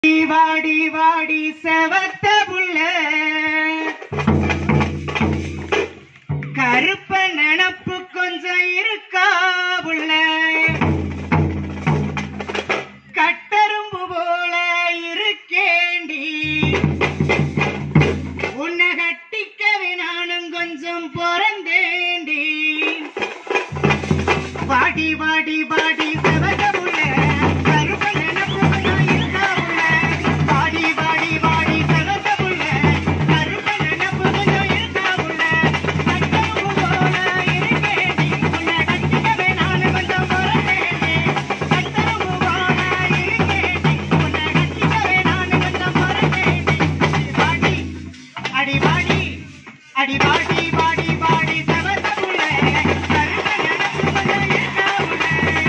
வாடி வாடி செவத்த புள்ள கருப்ப நினப்பு கொஞ்சம் இருக்கா புள்ள கட்டரும்பு போல இருக்கேண்டி உன்னை கட்டிக்கவே நானும் கொஞ்சம் பிறந்தேண்டி வாடி வாடி வாடி செவத்த புள்ள கருப்ப நினப்பு கொஞ்சம் இருக்கா புள்ள வாடி வாடி வாடி செவத்த புள்ள கருப்ப நினப்பு கொஞ்சம் இருக்கா புள்ள கட்டரும்பு போல இருக்கேண்டி உன்னை கட்டிக்கவே நானும் கொஞ்சம் பிறந்தேண்டி கட்டரும்பு போல இருக்கேண்டி உன்னை கட்டிக்கவே நானும் கொஞ்சம் பிறந்தேண்டி வாடி அடி வாடி அடி வாடி வாடி வாடி செவத்த புள்ள கருப்ப நினப்பு கொஞ்சம் இருக்கா புள்ள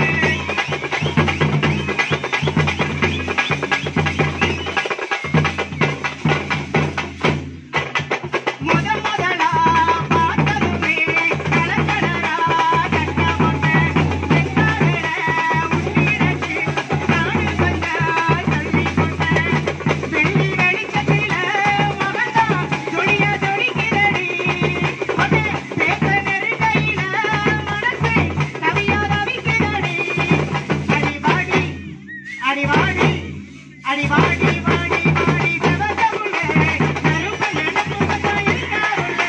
முத முதலா பார்த்ததுமே கலக்கலரா கட்ட ஒண்ணு செங்காலில உன்னிரச்சு நாடு கொஞ்ச தள்ளி கொண்டேன் வெள்ளி வெளிச்சத்தில மகந்தா துளிய துளிக்கிறடி ஒண்ணு பேச நெருங்கையில மனசு தவியா தவிக்கிறடி அடிவாடி அடிவாடி அடிவாடி வாடி வாடி செவந்த புள்ளே கருப்பு நினைப்பு கொஞ்சம் இருக்காருள்ளே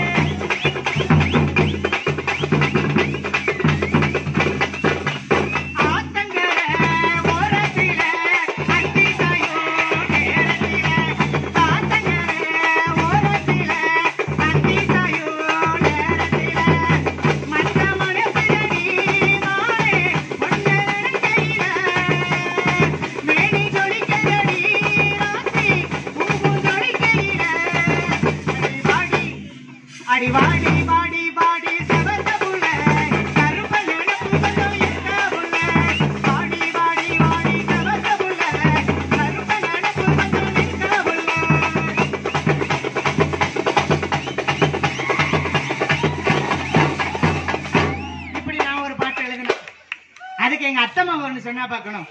ஆத்தங்கர ஓரத்தில அந்தி சாயோ நேரத்தில ஆத்தங்கர ஓரத்தில அந்தி சாயோ நேரத்தில மற்ற மனசுல நீ மாறே ஒன்ன நினைக்கையில மேனி ஜொலிக்கையடி ராத்தி பூவு ஜொலிக்கையில அடி வாடி வாடி வாடி செவந்த புள்ள கருப்ப நினைப்பு கொஞ்சம் இருக்கா புள்ள வாடி வாடி வாடி செவந்த புள்ள கருப்ப நினைப்பு கொஞ்சம் இருக்கா புள்ள இப்படி நான் ஒரு பாட்டு எழுதினேன் அதுக்கு எங்க அத்தம்மா ஒண்ணு சொன்னா பார்க்கணும்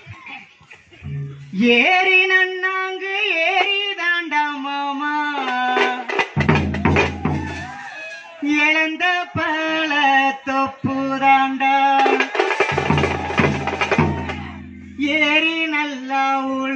ஏறி நன்னாங்கு ஏறி தாண்டா மாமா இழந்த பல தொப்பு தாண்டா ஏறி நல்லா